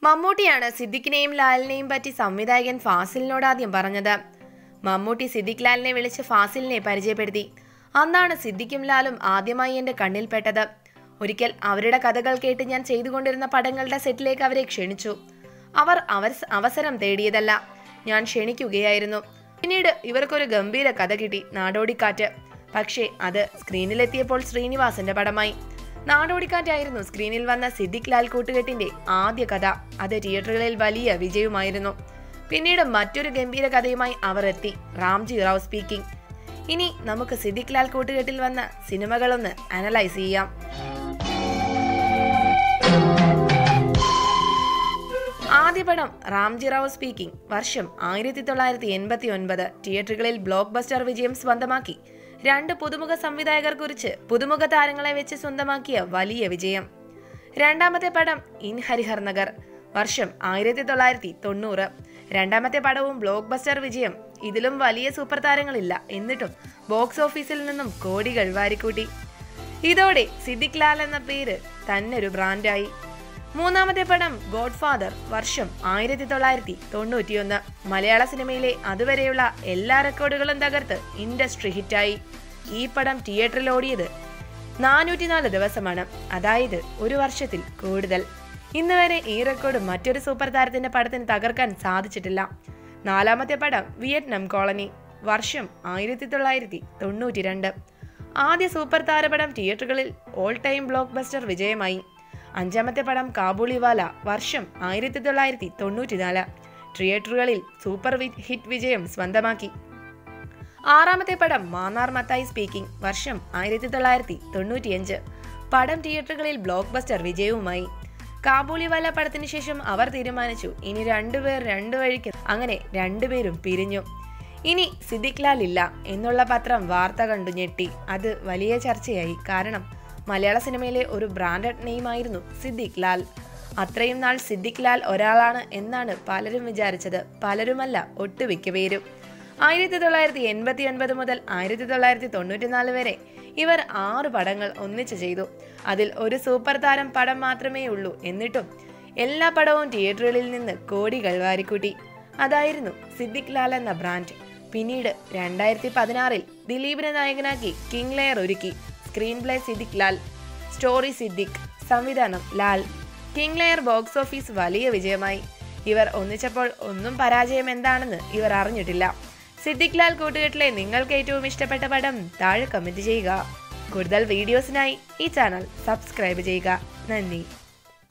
മമ്മൂട്ടിയാണ് സിദ്ദിഖിനെയും ലാലിനെയും പറ്റി സംവിധായകൻ ഫാസിലിനോട് ആദ്യം പറഞ്ഞത് മമ്മൂട്ടി സിദ്ദിഖ് ലാലിനെ വിളിച്ച് ഫാസിലിനെ പരിചയപ്പെടുത്തി അന്നാണ് സിദ്ദിഖും ലാലും ആദ്യമായി എന്റെ കണ്ണിൽപ്പെട്ടത് ഒരിക്കൽ അവരുടെ കഥകൾ കേട്ട് ഞാൻ ചെയ്തുകൊണ്ടിരുന്ന പടങ്ങളുടെ സെറ്റിലേക്ക് അവരെ ക്ഷണിച്ചു അവർ അവസ് അവസരം തേടിയതല്ല ഞാൻ ക്ഷണിക്കുകയായിരുന്നു പിന്നീട് ഇവർക്കൊരു ഗംഭീര കഥ കിട്ടി നാടോടിക്കാറ്റ് പക്ഷേ അത് സ്ക്രീനിലെത്തിയപ്പോൾ ശ്രീനിവാസന്റെ പടമായി നാടോടിക്കാറ്റായിരുന്നു സ്ക്രീനിൽ വന്ന സിദ്ദിഖ് ലാൽ കൂട്ടുകെട്ടിന്റെ ആദ്യ കഥ അത് തിയേറ്ററുകളിൽ വലിയ വിജയമായിരുന്നു പിന്നീട് മറ്റൊരു ഗംഭീര കഥയുമായി അവർ എത്തി റാംജി റാവ് സ്പീക്കിംഗ് ഇനി നമുക്ക് സിദ്ദിഖ് ലാൽ കൂട്ടുകെട്ടിൽ വന്ന സിനിമകളൊന്ന് അനലൈസ് ചെയ്യാം ആദ്യ പടം റാംജി റാവു സ്പീക്കിംഗ് വർഷം ആയിരത്തി തൊള്ളായിരത്തി എൺപത്തി ഒൻപത് തിയേറ്ററുകളിൽ ബ്ലോക്ക് ബസ്റ്റർ വിജയം സ്വന്തമാക്കി രണ്ട് പുതുമുഖ സംവിധായകർ കുറിച്ച് പുതുമുഖ താരങ്ങളെ വെച്ച് സ്വന്തമാക്കിയ വലിയ വിജയം രണ്ടാമത്തെ പടം ഇൻ ഹരിഹർ നഗർ വർഷം ആയിരത്തി തൊള്ളായിരത്തി തൊണ്ണൂറ് രണ്ടാമത്തെ പടവും ബ്ലോക്ക് ബസ്റ്റർ വിജയം ഇതിലും വലിയ സൂപ്പർ താരങ്ങളില്ല എന്നിട്ടും ബോക്സ് ഓഫീസിൽ നിന്നും കോടികൾ വാരിക്കൂട്ടി ഇതോടെ സിദ്ദിഖ് ലാൽ എന്ന പേര് തന്നെ ഒരു ബ്രാൻഡായി മൂന്നാമത്തെ പടം ഗോഡ് ഫാദർ വർഷം ആയിരത്തി തൊള്ളായിരത്തി തൊണ്ണൂറ്റിയൊന്ന് മലയാള സിനിമയിലെ അതുവരെയുള്ള എല്ലാ റെക്കോർഡുകളും തകർത്ത് ഇൻഡസ്ട്രി ഹിറ്റായി ഈ പടം തിയേറ്ററിൽ ഓടിയത് നാനൂറ്റിനാല് ദിവസമാണ് അതായത് ഒരു വർഷത്തിൽ കൂടുതൽ ഇന്ന് വരെ ഈ റെക്കോർഡ് മറ്റൊരു സൂപ്പർ താരത്തിന്റെ പടത്തിന് തകർക്കാൻ സാധിച്ചിട്ടില്ല നാലാമത്തെ പടം വിയറ്റ്നാം കോളനി വർഷം ആയിരത്തി തൊള്ളായിരത്തി തൊണ്ണൂറ്റി രണ്ട് ആദ്യ സൂപ്പർ താരപടം തിയേറ്ററുകളിൽ ഓൾ ടൈം ബ്ലോക്ക് ബസ്റ്റർ വിജയമായി അഞ്ചാമത്തെ പടം കാബൂളിവാല വർഷം ആയിരത്തി തൊള്ളായിരത്തി തൊണ്ണൂറ്റിനാല് തിയേറ്ററുകളിൽ സൂപ്പർ വി- ഹിറ്റ് വിജയം സ്വന്തമാക്കി ആറാമത്തെ പടം മാന്നാർ മത്തായി സ്പീക്കിംഗ് വർഷം ആയിരത്തി തൊള്ളായിരത്തി തൊണ്ണൂറ്റിയഞ്ച് പടം തിയേറ്ററുകളിൽ ബ്ലോക്ക് ബസ്റ്റർ വിജയവുമായി കാബൂളിവാല പടത്തിന് ശേഷം അവർ തീരുമാനിച്ചു ഇനി രണ്ടുപേർ രണ്ടു വഴിക്ക് അങ്ങനെ രണ്ടുപേരും പിരിഞ്ഞു ഇനി സിദ്ദിഖ് ലാൽ ഇല്ല എന്നുള്ള പത്രം വാർത്ത കണ്ടു ഞെട്ടി അത് വലിയ ചർച്ചയായി കാരണം മലയാള സിനിമയിലെ ഒരു ബ്രാൻഡഡ് നെയിമായിരുന്നു സിദ്ദിഖ് ലാൽ അത്രയും നാൾ സിദ്ദിഖ് ലാൽ ഒരാളാണ് എന്നാണ് പലരും വിചാരിച്ചത് പലരുമല്ല ഒട്ടുമിക്ക പേരും ആയിരത്തി തൊള്ളായിരത്തി എൺപത്തി ഒൻപത് മുതൽ ആയിരത്തി തൊള്ളായിരത്തി തൊണ്ണൂറ്റിനാല് വരെ ഇവർ ആറ് പടങ്ങൾ ഒന്നിച്ചു ചെയ്തു അതിൽ ഒരു സൂപ്പർ താരം പടം മാത്രമേ ഉള്ളൂ എന്നിട്ടും എല്ലാ പടവും തിയേറ്ററുകളിൽ നിന്ന് കോടികൾ വാരിക്കൂട്ടി അതായിരുന്നു സിദ്ദിഖ് ലാൽ എന്ന ബ്രാൻഡ് പിന്നീട് രണ്ടായിരത്തി പതിനാറിൽ ദിലീപിനെ നായകനാക്കി കിങ് ലെയർ ഒരുക്കി screen play Siddique Lal story Siddique സംവിധാനം Lal king liar box office വലിയ വിജയമായി ഇവർ ഒന്നിച്ചപ്പോൾ ഒന്നും പരാജയം എന്താണെന്ന് ഇവർ അറിഞ്ഞിട്ടില്ല സിദ്ദിഖ് ലാൽ കൂട്ടുകെട്ടിലെ നിങ്ങൾക്ക് ഏറ്റവും ഇഷ്ടപ്പെട്ട പടം താഴെ കമന്റ് ചെയ്യുക കൂടുതൽ വീഡിയോസിനായി ഈ ചാനൽ സബ്സ്ക്രൈബ് ചെയ്യുക നന്ദി